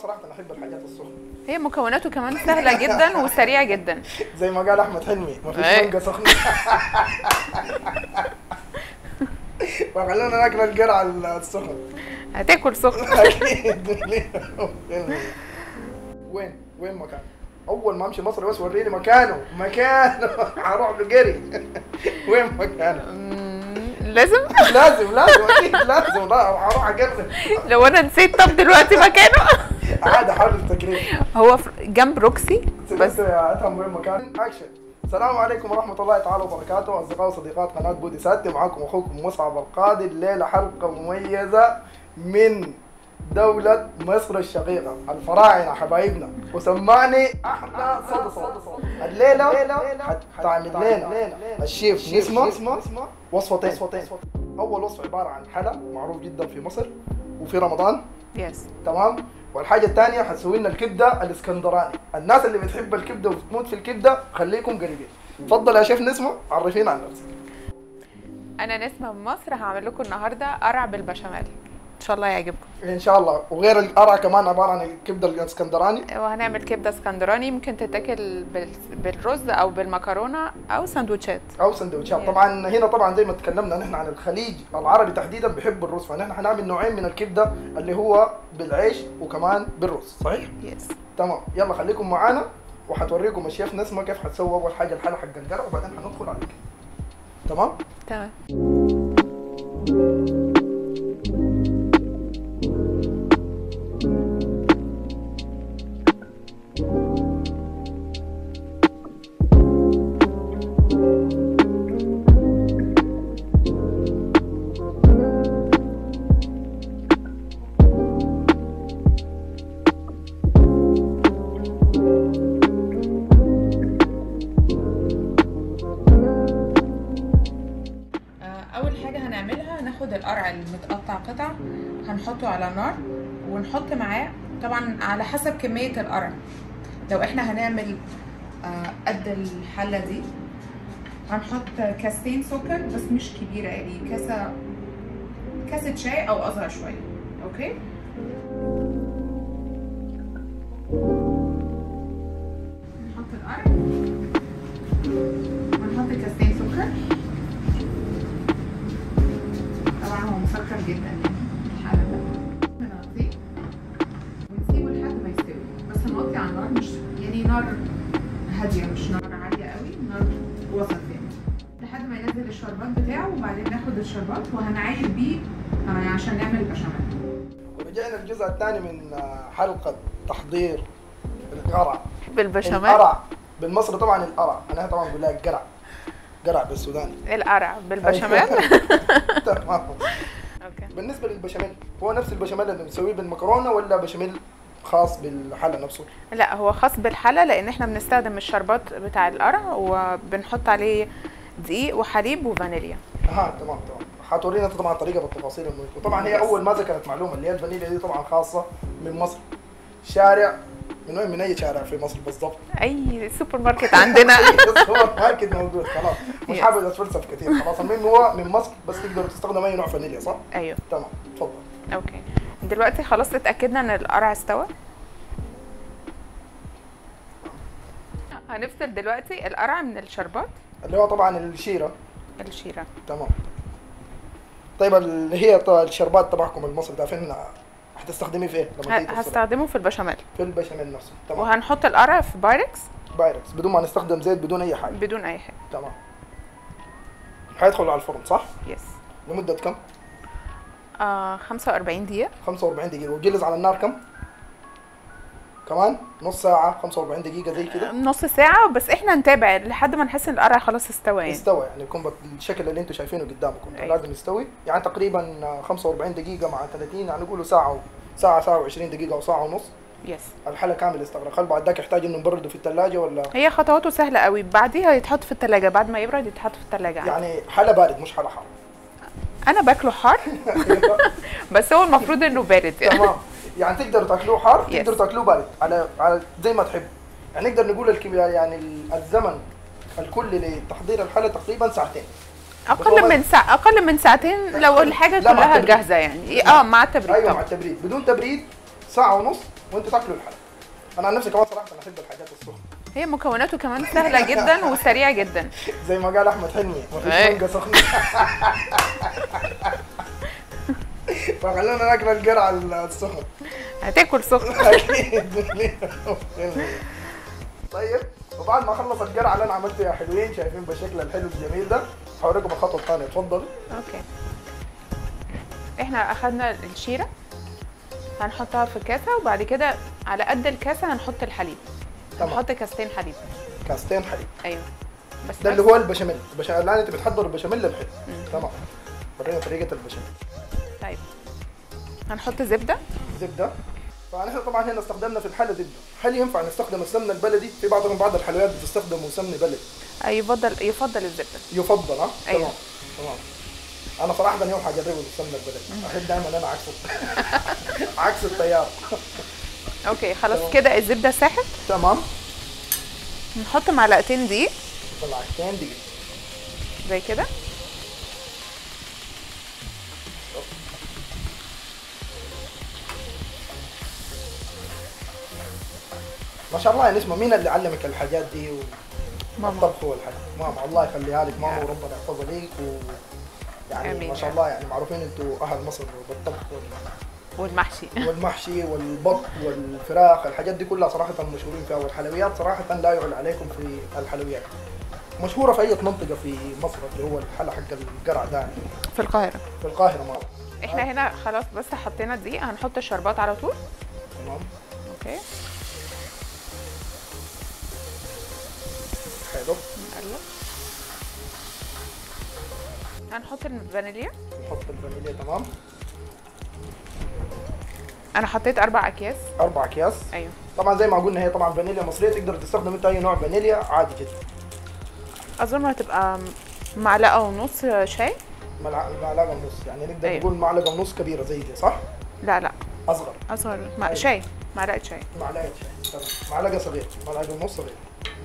صراحه انا احب الحاجات السخنه هي مكوناته كمان سهله جدا وسريعه جدا زي ما قال احمد حلمي ما فيش إيه. مانجا سخنه فخلونا ناكل القرع السخن هتاكل سخن اكيد وين وين مكان اول ما امشي مصر بس وريني مكانه مكانه هروح بقري وين مكانه مم، لازم لازم لازم اكيد لازم لا هروح اقرب لو انا نسيت طب دلوقتي مكانه عادي حاول التقريب هو في- جنب روكسي بس بس يا اتهم وين مكان اكشن السلام عليكم ورحمة الله تعالى وبركاته أصدقاء وصديقات قناة بودي ساتي معاكم أخوكم مصعب القاضي الليلة حلقة مميزة من دولة مصر الشقيقة الفراعنة حبايبنا وسمعني أحلى صدى صوت الليلة حتعمل لنا الشيف نسمة وصفتين أول وصفة عبارة عن حلا معروف جدا في مصر وفي رمضان يس تمام والحاجه الثانيه حتسوي لنا الكبده الاسكندراني الناس اللي بتحب الكبده وبتموت في الكبده خليكم قريبين تفضل يا شيف نسمه عرفينا عن نفسك انا نسمه من مصر هعمل لكم النهارده قرع بالبشاميل ان شاء الله يعجبكم ان شاء الله وغير القرع كمان عباره عن الكبده الاسكندراني وهنعمل كبده اسكندراني ممكن تتاكل بال- بالرز او بالمكرونه او سندوتشات او سندوتشات Yeah. طبعا هنا طبعا زي ما تكلمنا نحن عن الخليج العربي تحديدا بيحب الرز فنحن حنعمل نوعين من الكبده اللي هو بالعيش وكمان بالرز صحيح يس تمام يلا خليكم معانا وحتوريكم الشيف نسمه كيف حتسوي اول حاجه الحلا حق القرع وبعدين حندخل على الكبده تمام تمام اول حاجه هنعملها هناخد القرع المتقطع قطع هنحطه على النار ونحط معاه طبعا على حسب كميه القرع لو احنا هنعمل آه، قد الحله دي هنحط كاستين سكر بس مش كبيره يعني كاسه كاسه شاي او اصغر شويه اوكي نحط القرع ونحط كاستين سكر طبعا هو مسكر جدا يعني الحالة ده بنغطيه ونسيبه لحد ما يستوي بس هنغطي على النار مش يعني نار هادية مش نار عالية قوي نار وسط يعني لحد ما ينزل الشربات بتاعه وبعدين ناخد الشربات وهنعاير بيه آه، عشان نعمل البشاميل ورجعنا الجزء الثاني من آه، حلقة تحضير القرع بالبشاميل القرع بالمصري طبعا القرع انا طبعا بقول لك قرع قرع بالسوداني القرع بالبشاميل تمام اوكي بالنسبة للبشاميل هو نفس البشاميل اللي بنسويه بالمكرونة ولا بشاميل خاص بالحلا نفسه؟ لا هو خاص بالحلا لان احنا بنستخدم الشربات بتاع القرع وبنحط عليه دقيق وحليب وفانيليا اها تمام تمام حتورينا طبعا الطريقة بالتفاصيل المهمة وطبعا هي اول ما ذكرت معلومة اللي هي الفانيليا دي طبعا خاصة من مصر شارع من وين من اي شارع في مصر بالضبط؟ اي سوبر ماركت عندنا السوبر ماركت موجود خلاص مش Yes. حابب اتفلسف كثير خلاص المهم هو من مصر بس تقدر تستخدم اي نوع فانيليا صح؟ ايوه تمام تفضل اوكي دلوقتي خلاص اتاكدنا ان القرع استوى هنفصل دلوقتي القرع من الشربات اللي هو طبعا الشيره الشيره تمام طيب اللي هي ط- الشربات تبعكم المصري ده فين حتستخدميه في ايه؟ لما تيجي ه- تفصله؟ هستخدمه في البشاميل في البشاميل نفسه تمام وهنحط القرع في بايركس بايركس بدون ما نستخدم زيت بدون اي حاجه بدون اي حاجه تمام حيدخل على الفرن صح؟ يس لمده كم؟ آه 45 دقيقه 45 دقيقه وجلس على النار كم؟ كمان نص ساعه 45 دقيقه زي كده نص ساعه بس احنا نتابع لحد ما نحس ان القرع خلاص استوى يعني يستوي يعني يكون بالشكل اللي انتم شايفينه قدامكم أيوة. لازم يستوي يعني تقريبا 45 دقيقه مع 30 يعني نقولوا ساعه و... ساعه ساعه و20 دقيقه او ساعه ونص يس الحلا كامل استغرق هل بعد ذاك يحتاج انه نبرده في الثلاجه ولا هي خطواته سهله قوي بعديها يتحط في التلاجة بعد ما يبرد يتحط في التلاجة عادي. يعني حلا بارد مش حلا حار انا باكله حار بس هو المفروض انه بارد يعني تمام يعني تقدروا تاكلوه حار Yes. تقدروا تاكلوه بارد على على زي ما تحب يعني نقدر نقول الكم... يعني ال- الزمن الكلي لتحضير الحلا تقريبا ساعتين اقل من ساعه اقل من ساعتين لو الحاجه لا، مع كلها التبريد. جاهزه يعني اه مع التبريد ايوه مع طبعا التبريد بدون تبريد ساعه ونص وانتوا تاكلوا الحلوى انا عن نفسي كمان صراحه انا احب الحاجات السخنه هي مكوناته كمان سهله جدا وسريعه جدا زي ما قال احمد حلمي مفيش أي. مانجا سخنه فخلونا ناكل القرع السخن هتاكل سخن اكيد طيب وبعد ما اخلص القرع اللي انا عملته يا حلوين شايفين بالشكل الحلو الجميل ده هوريكم الخطوه الثانيه اتفضلوا اوكي احنا اخدنا الشيره هنحطها في كاسه وبعد كده على قد الكاسه هنحط الحليب تمام. هنحط كاستين حليب كاستين حليب ايوه بس ده اللي بس. هو البشاميل البشاميل الان انت بتحضر البشاميل الحلو تمام ورينا طريقه البشاميل طيب هنحط زبده زبده فنحن طبعا هنا استخدمنا في الحاله زبده هل ينفع نستخدم السمنه البلدي في بعضهم بعض الحلويات بتستخدم سمنه بلدي أي يفضل يفضل الزبده يفضل ها أيوة. تمام تمام انا صراحه يوم حجربه بالسمنه البلدي احب دائما انا عكس عكس التيار اوكي خلاص تمام. كده الزبده ساحت تمام نحط معلقتين دقيق طلعتين دقيقه زي كده ما شاء الله يا نسمه مين اللي علمك الحاجات دي و... ماما الطبخ والحاجات ماما الله يخليها لك ماما وربنا يحفظها ليك و... يعني آمين ما شاء الله يعني معروفين انتوا اهل مصر بالطبخ وال... والمحشي والمحشي والبط والفراخ الحاجات دي كلها صراحة مشهورين فيها والحلويات صراحة لا يعلى عليكم في الحلويات مشهورة في أي منطقة في مصر اللي هو الحلا حق القرع ده يعني في القاهره في القاهرة ما احنا هنا خلاص بس حطينا دقيق هنحط الشربات على طول تمام اوكي حلو نقلب هنحط الفانيليا نحط الفانيليا تمام انا حطيت اربع اكياس أربع أكياس ايوه طبعا زي ما قلنا هي طبعا فانيليا مصرية تقدر تستخدم أنت أي نوع فانيليا عادي جدا اظن هتبقى معلقه ونص شاي ملع- معلقة ونص يعني نقدر أيوة. نقول معلقة ونص كبيرة زي دي صح؟ لا لا أصغر اصغر مع أيوة. شاي معلقه شاي معلقة شاي تمام معلقة صغيرة معلقة ونص صغيرة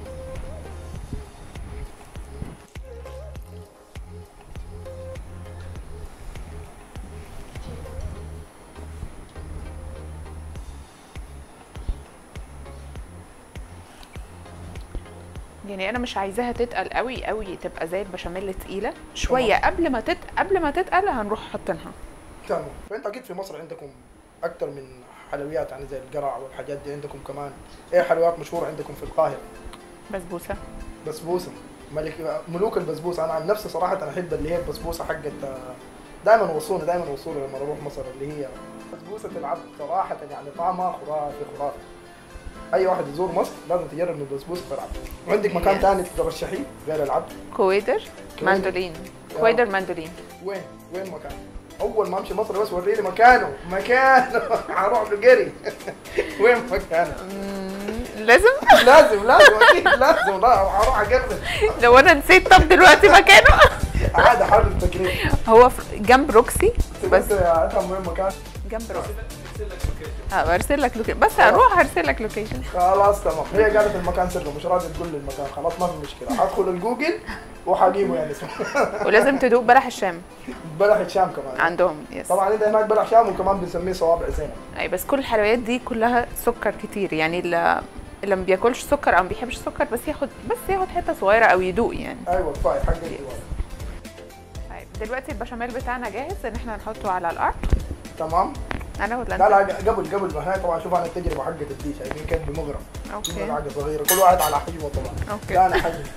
يعني انا مش عايزاها تتقل قوي قوي تبقى زي البشاميل تقيله شويه قبل ما تت قبل ما تتقل هنروح حاطينها تمام فانت اكيد في مصر عندكم اكثر من حلويات يعني زي القرع والحاجات دي عندكم كمان ايه حلويات مشهوره عندكم في القاهره بسبوسه بسبوسه ملك ملوك البسبوسه انا عن نفسي صراحه انا احب اللي هي البسبوسه حقت دائما وصوني دائما وصوني لما اروح مصر اللي هي بسبوسه العبد صراحه يعني طعمها خرافي خرافي اي واحد يزور مصر لازم تجرب من البسبوسه في العبد وعندك مكان Yes. ثاني ترشحيه غير العبد كويدر ماندولين كويدر ماندولين وين وين مكان اول ما امشي مصر بس وريني مكانه مكانه هروح له قري وين مكانه لازم لازم لازم اكيد لازم لا هروح اقرب لو انا نسيت طب دلوقتي مكانه عادي حاضر التقريب هو في- جنب روكسي بس بس افهم وين مكان جنب روكسي اه برسل لك لوكيشن بس هروح ارسل لك لوكيشن خلاص تمام هي قالت المكان سر مش راضيه تقول لي المكان خلاص ما في مشكله هدخل الجوجل وحجيبه يعني اسمه ولازم تدوق بلح الشام بلح الشام كمان عندهم يس طبعا عندنا هناك بلح شام وكمان بنسميه صوابع زينب اي بس كل الحلويات دي كلها سكر كتير يعني اللي اللي ما بياكلش سكر او ما بيحبش سكر بس ياخد بس ياخد حته صغيره او يدوق يعني ايوه كفايه حق انت طيب دلوقتي البشاميل بتاعنا جاهز ان احنا نحطه على الارض تمام انا ولا لا انت لا قبل قبل ما هي طبعا شوف انا التجربه حقت الدي شايفين كيف بمغرم اوكي ملعقه صغيره كل واحد على حجمه طبعا أوكي. لا انا حجمي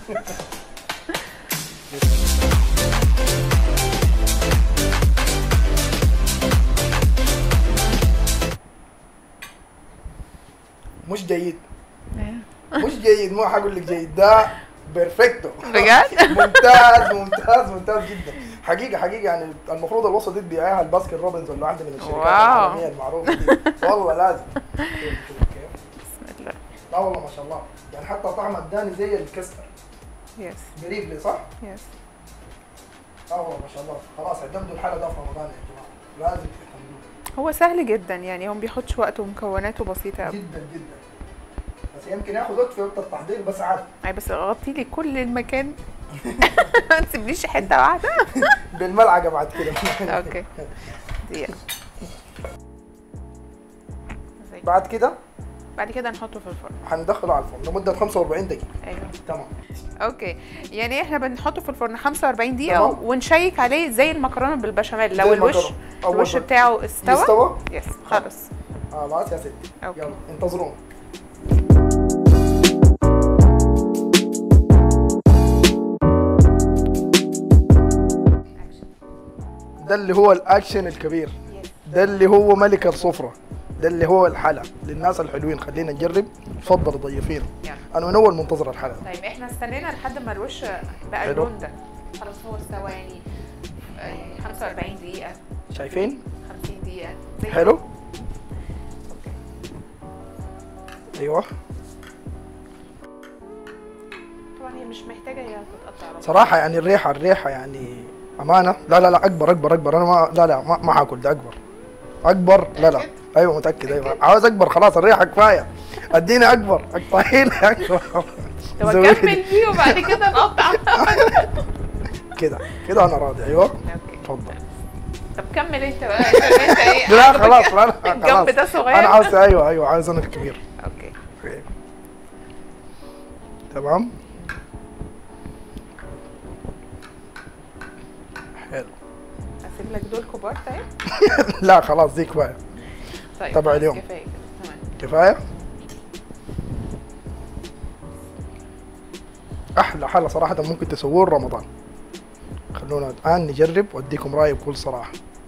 مش جيد مش جيد مو حقول لك جيد ده بيرفكتو بجد؟ ممتاز ممتاز ممتاز جدا حقيقه حقيقه يعني المفروض الوصفه دي تبيعها الباسكن روبنز ولا واحده من الشركات واو. العالميه المعروفه دي والله لازم شوف- شوف كيف. بسم الله لا والله ما شاء الله يعني حتى طعم اداني زي الكستر يس قريب لي صح؟ يس اه والله ما شاء الله خلاص اعتمدوا الحاله ده في رمضان يا جماعه لازم تعتمدوه هو سهل جدا يعني هو ما بياخدش وقت ومكوناته بسيطه قوي جدا جدا بس يمكن ياخذ وقت في وقت التحضير بس عادي اي بس غطي لي كل المكان ما تسيبليش حته واحده بالملعقه بعد كده اوكي دقيقه زي بعد كده بعد كده نحطه في الفرن هندخله على الفرن لمده 45 دقيقه ايوه تمام اوكي يعني احنا بنحطه في الفرن 45 دقيقه تمام. ونشيك عليه زي المكرونه بالبشاميل لو زي الوش المكرونة. أول الوش ما بتاعه استوى يستوى يس خلاص خلاص يا ستي أوكي. يلا انتظرونا ده اللي هو الاكشن الكبير ده اللي هو ملك السفره ده اللي هو الحلا للناس الحلوين خلينا نجرب اتفضل ضيفينا يلا انا من اول منتظر الحلا طيب احنا استنينا لحد ما الوش بقى حلو. اللون ده خلاص هو استوى يعني آه، 45 دقيقة شايفين 50 دقيقة زي حلو اوكي ايوه طبعا هي مش محتاجة هي تتقطع على طول. صراحه يعني الريحه الريحه يعني امانه لا لا لا اكبر اكبر اكبر انا ما لا لا ما, ما هاكل ده اكبر اكبر لا لا متأكد؟ ايوه متاكد ايوه عاوز اكبر خلاص الريحه كفايه اديني اكبر اقطعي لي اكبر طب زودي. اكمل فيه وبعد كده نقطع كده كده انا راضي ايوه اوكي اتفضل طب كمل انت بقى انت انت ايه لا عاجبك خلاص لا لا الجنب خلاص ده صغير انا عاوز ايوه ايوه عاوز انا الكبير اوكي أوكي. تمام حلو اسيب لك دول كبار طيب لا خلاص دي كفايه طيب تبع خلاص، اليوم. كفايه كده تمام كفايه احلى حلا صراحه ممكن تسووه رمضان خلونا الان نجرب واديكم رايي بكل صراحه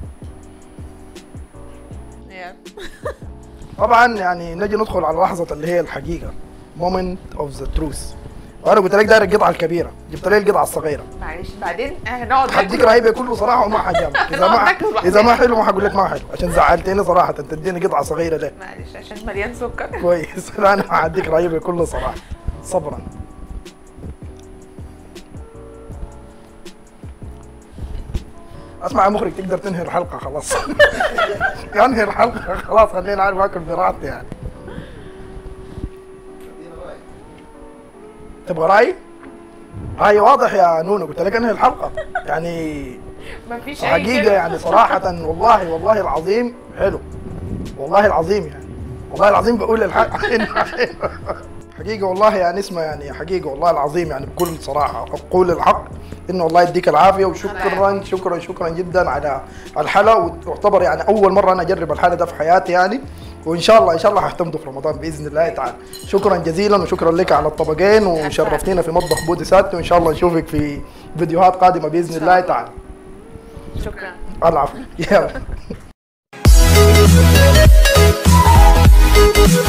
يلا. طبعا يعني نجي ندخل على لحظه اللي هي الحقيقه moment of the truth وانا قلت لك داير القطعه الكبيره جبت لي القطعه الصغيره معلش بعدين هنقعد هديك ناكل رايي بكله صراحه وما حجامك اذا نقعد ما ناكل لوحدنا. اذا ما حلو ما هقول لك ما حلو عشان زعلتني صراحه تديني قطعه صغيره ليه معلش عشان مليان سكر كويس لا انا هديك رايي بكل صراحه صبرا اسمع يا مخرج تقدر تنهي الحلقه خلاص انهي الحلقه خلاص خليني عارف اكل براحتي يعني تبغى راي؟ راي واضح يا نونو قلت لك انهي الحلقه يعني مفيش اي حقيقة كلمة. يعني صراحة والله والله العظيم حلو والله العظيم يعني والله العظيم بقول الحق حقيقة والله يعني اسمه يعني حقيقة والله العظيم يعني بكل صراحة أقول الحق إنه الله يديك العافية وشكرا شكرا شكرا جدا على الحلا وتعتبر يعني أول مرة أنا أجرب الحلا ده في حياتي يعني وإن شاء الله إن شاء الله هحتمده في رمضان بإذن الله تعالى شكرا جزيلا وشكرا لك على الطبقين وشرفتينا في مطبخ بودي سات وإن شاء الله نشوفك في فيديوهات قادمة بإذن الله تعالى شكرا العفو يلا